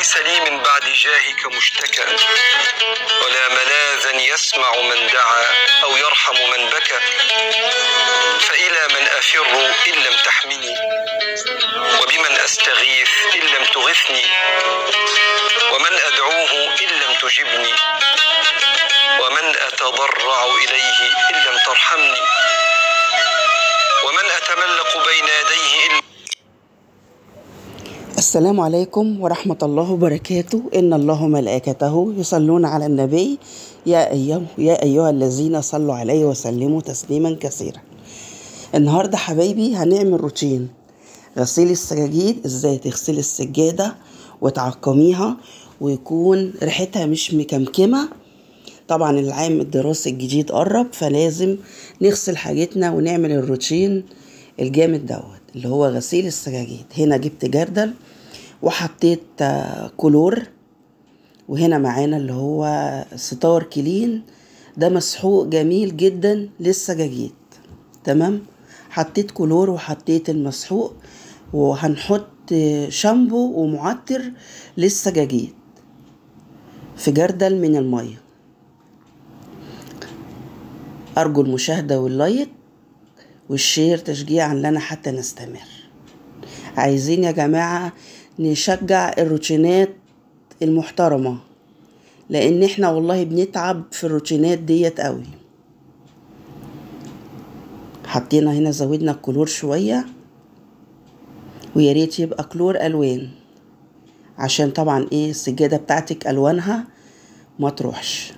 ليس لي من بعد جاهك مشتكى ولا ملاذا يسمع من دعا أو يرحم من بكى فإلى من أفر إن لم تحمني وبمن أستغيث إن لم تغثني ومن أدعوه إن لم تجبني ومن أتضرع إليه إن لم ترحمني ومن أتملق بين يديه إن السلام عليكم ورحمة الله وبركاته إن الله وملائكته يصلون على النبي يا أيها, يا أيها الذين صلوا عليه وسلموا تسليما كثيرا النهاردة حبايبي هنعمل روتين غسيل السجاجيد ازاي تغسلي السجادة وتعقميها ويكون ريحتها مش مكمكمة طبعا العام الدراسي الجديد قرب فلازم نغسل حاجتنا ونعمل الروتين الجامد دوت اللي هو غسيل السجاجيد هنا جبت جردل وحطيت آه، كلور وهنا معانا اللي هو ستار كلين ده مسحوق جميل جدا للسجاجيد تمام حطيت كلور وحطيت المسحوق وهنحط آه، شامبو ومعطر للسجاجيد في جردل من الميه أرجو المشاهدة واللايك والشير تشجيعا لنا حتى نستمر عايزين يا جماعة نشجع الروتينات المحترمة لأن احنا والله بنتعب في الروتينات ديت قوي حطينا هنا زودنا الكلور شوية ويا ريت يبقى كلور ألوان عشان طبعا ايه السجادة بتاعتك ألوانها ما تروحش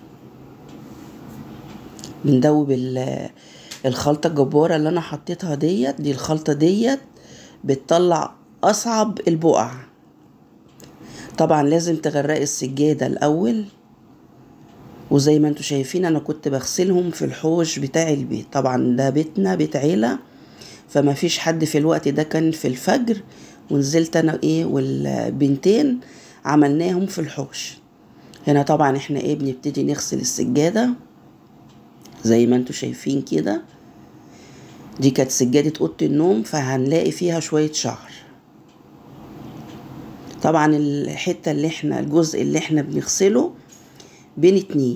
بندوب ال- الخلطة الجبارة اللي أنا حطيتها ديت دي الخلطة ديت بتطلع أصعب البقع طبعا لازم تغرقي السجادة الأول وزي ما انتوا شايفين أنا كنت بغسلهم في الحوش بتاع البيت طبعا ده بيتنا بيت عيلة فما فيش حد في الوقت ده كان في الفجر ونزلت أنا إيه والبنتين عملناهم في الحوش هنا طبعا احنا ايه بنبتدي نغسل السجاده زي ما انتوا شايفين كده دي كانت سجادة أوضة النوم فهنلاقي فيها شوية شعر طبعا الحتة اللي احنا الجزء اللي احنا بنغسله بنتنيه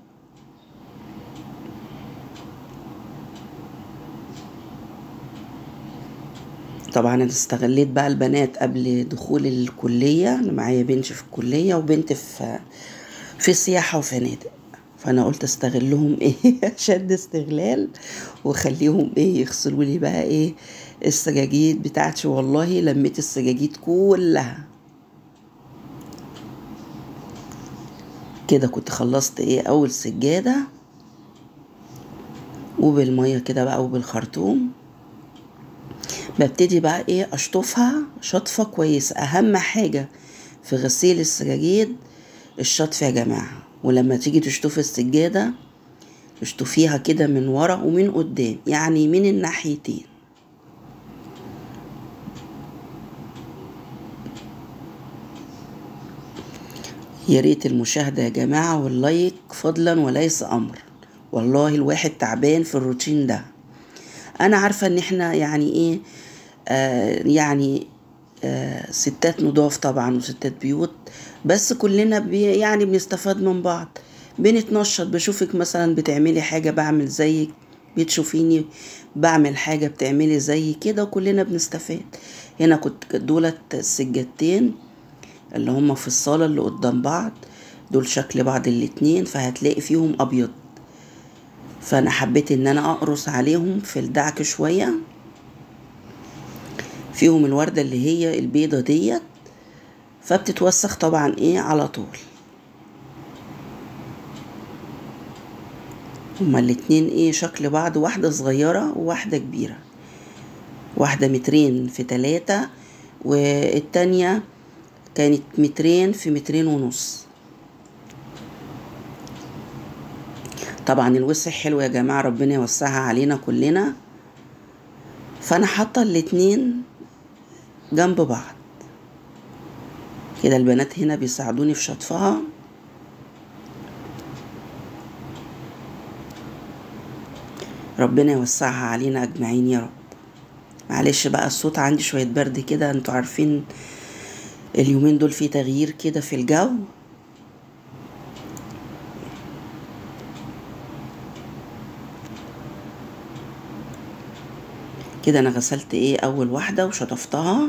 طبعا انا استغليت بقى البنات قبل دخول الكلية انا معايا بنت في الكلية وبنت في في سياحة وفنادق فانا قلت استغلهم ايه شد استغلال وخليهم ايه يغسلوا لي بقى ايه السجاجيد بتاعتي والله لميت السجاجيد كلها كده كنت خلصت ايه اول سجادة وبالمية كده بقى وبالخرطوم ببتدي بقى ايه اشطفها شطفة كويسة اهم حاجة في غسيل السجاجيد الشطف يا جماعة ولما تيجي تشطفي السجادة اشطفيها كده من ورا ومن قدام يعني من الناحيتين يا ريت المشاهدة يا جماعة واللايك فضلا وليس أمر والله الواحد تعبان في الروتين ده أنا عارفة إن إحنا يعني إيه آه يعني آه ستات نضاف طبعا وستات بيوت بس كلنا بي يعني بنستفاد من بعض بنتنشط بشوفك مثلا بتعملي حاجة بعمل زيك بتشوفيني بعمل حاجة بتعملي زي كده وكلنا بنستفاد هنا كنت دولت السجادتين اللي هما في الصالة اللي قدام بعض دول شكل بعض الاتنين فهتلاقي فيهم أبيض فأنا حبيت إن أنا أقرص عليهم في الدعك شوية فيهم الوردة اللي هي البيضة ديت فبتتوسخ طبعا ايه على طول هما الاتنين ايه شكل بعض واحدة صغيرة وواحدة كبيرة واحدة مترين في تلاتة والتانية كانت مترين في مترين ونص طبعا الوسع حلو يا جماعة ربنا يوسعها علينا كلنا فانا حاطة الاتنين جنب بعض كده البنات هنا بيساعدوني في شطفها ربنا يوسعها علينا اجمعين يا رب معلش بقى الصوت عندي شوية برد كده انتوا عارفين اليومين دول في تغيير كده في الجو كده انا غسلت ايه اول واحده وشطفتها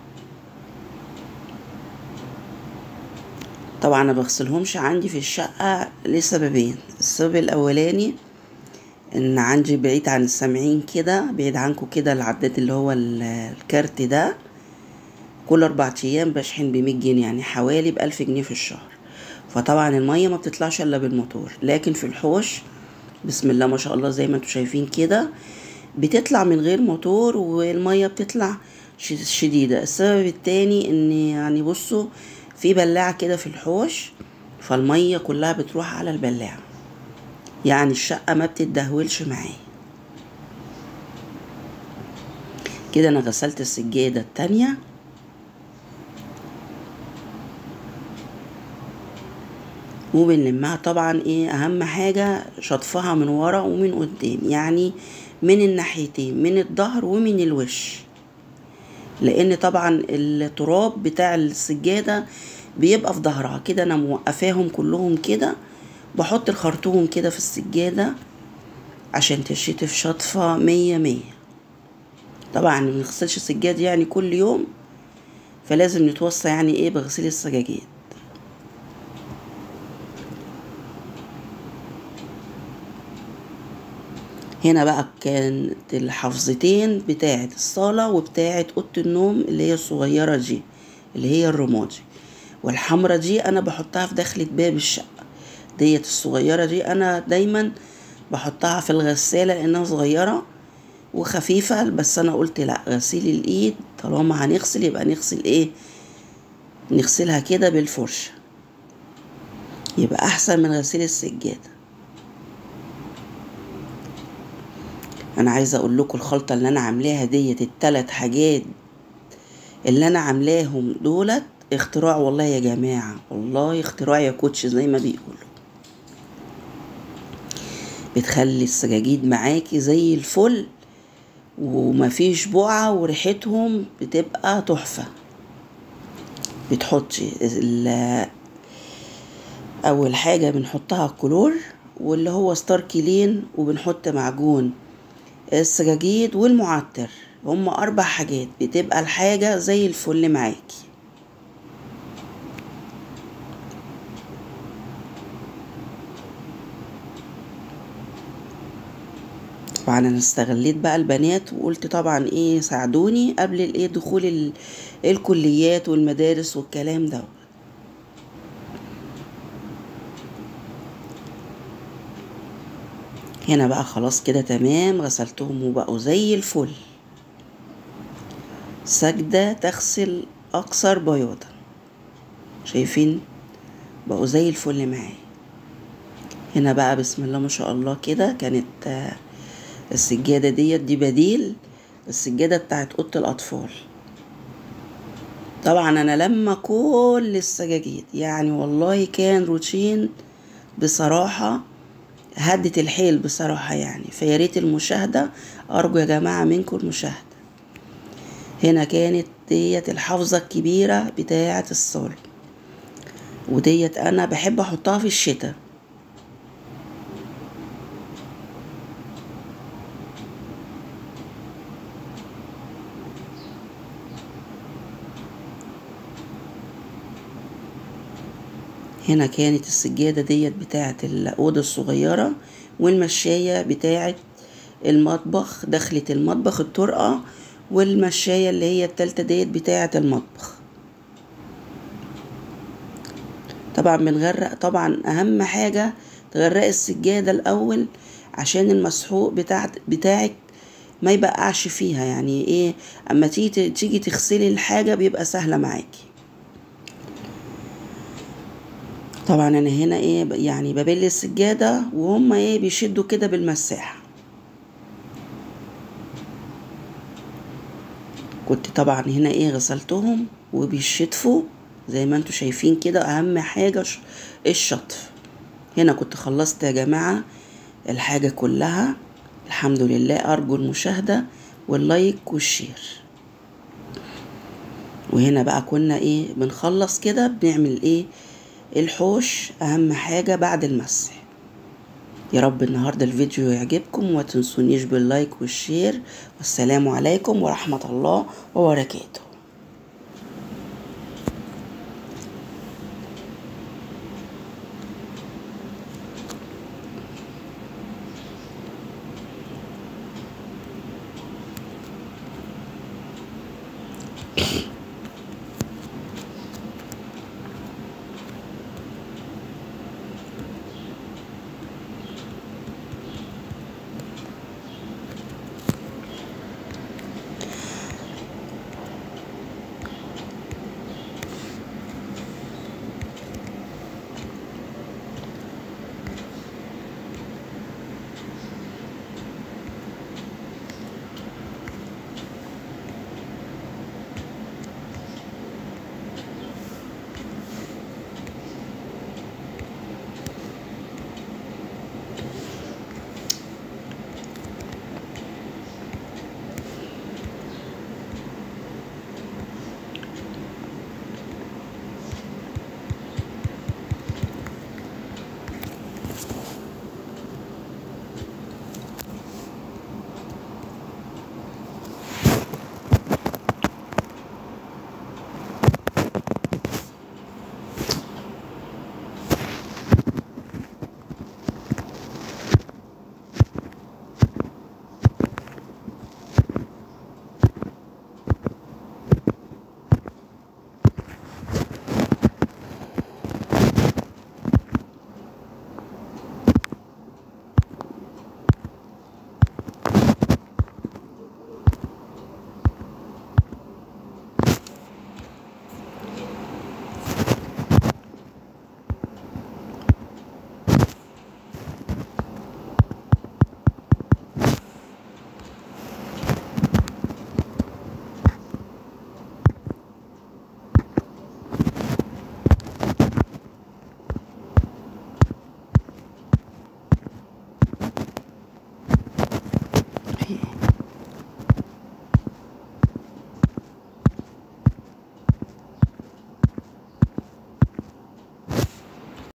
طبعا انا بغسلهمش عندي في الشقه لسببين السبب الاولاني ان عندي بعيد عن السامعين كده بعيد عنكم كده العداد اللي هو ال- الكارت ده كل اربع ايام بشحن بمية جنيه يعني حوالي بألف جنيه في الشهر فطبعا المية ما بتطلعش الا بالموتور لكن في الحوش بسم الله ما شاء الله زي ما انتم شايفين كده بتطلع من غير موتور والمية بتطلع ش- شديدة السبب التاني ان يعني بصوا في بلاعة كده في الحوش فالمية كلها بتروح على البلاعة يعني الشقة ما بتتدهولش معايا كده انا غسلت السجادة التانية وبنلمها طبعا ايه اهم حاجة شطفها من ورا ومن قدام يعني من الناحيتين من الظهر ومن الوش لان طبعا التراب بتاع السجادة بيبقى في ظهرها كده انا موقفاهم كلهم كده بحط الخرطوم كده في السجادة عشان تشتف شطفة مية مية طبعا ما بنغسلش السجاد يعني كل يوم فلازم نتوصى يعني ايه بغسيل السجاجيد هنا بقى كانت الحفظتين بتاعة الصالة وبتاعة أوضة النوم اللي هي الصغيرة دي اللي هي الرمادي والحمرة دي أنا بحطها في دخلة باب الشقة ديت الصغيرة دي أنا دايما بحطها في الغسالة لأنها صغيرة وخفيفة بس أنا قلت لأ غسيل الإيد طالما هنغسل يبقى نغسل إيه نغسلها كده بالفرشة يبقى أحسن من غسيل السجادة انا عايزه اقول لكم الخلطه اللي انا عاملاها ديت التلات حاجات اللي انا عاملاهم دولت اختراع والله يا جماعه والله اختراع يا كوتش زي ما بيقولوا بتخلي السجاجيد معاكي زي الفل ومفيش بقعة وريحتهم بتبقى تحفة بتحطي ال- أول حاجة بنحطها كلور واللي هو ستار كلين وبنحط معجون السجاجيد والمعطر هما أربع حاجات بتبقى الحاجة زي الفل معاكي طبعا انا استغليت بقى البنات وقلت طبعا ايه ساعدوني قبل الايه دخول ال- الكليات والمدارس والكلام ده هنا بقى خلاص كده تمام غسلتهم وبقوا زي الفل سجدة تغسل أكثر بياضا شايفين بقوا زي الفل معايا هنا بقى بسم الله ما شاء الله كده كانت آه، السجادة ديت دي بديل السجادة بتاعت أوضة الأطفال طبعا أنا لما كل السجاجيد يعني والله كان روتين بصراحة هدت الحيل بصراحة يعني فيا ريت المشاهدة أرجو يا جماعة منكم المشاهدة هنا كانت ديت الحافظة الكبيرة بتاعة الصالة وديت أنا بحب أحطها في الشتاء هنا كانت السجادة ديت بتاعة الأوضة الصغيرة والمشاية بتاعة المطبخ دخلة المطبخ الطرقة والمشاية اللي هي التالتة ديت بتاعة المطبخ طبعا بنغرق طبعا أهم حاجة تغرقي السجادة الأول عشان المسحوق بتاعت بتاعك ما يبقعش فيها يعني ايه اما تيجي تيجي تغسلي الحاجة بيبقى سهلة معاكي طبعا انا هنا ايه ب- يعني ببل السجادة وهم ايه بيشدوا كده بالمساحة كنت طبعا هنا ايه غسلتهم وبيشطفوا زي ما انتوا شايفين كده اهم حاجة ش- الشطف هنا كنت خلصت يا جماعة الحاجة كلها الحمد لله ارجو المشاهدة واللايك والشير وهنا بقى كنا ايه بنخلص كده بنعمل ايه الحوش اهم حاجة بعد المسح يا رب النهاردة الفيديو يعجبكم وما تنسونيش باللايك والشير والسلام عليكم ورحمة الله وبركاته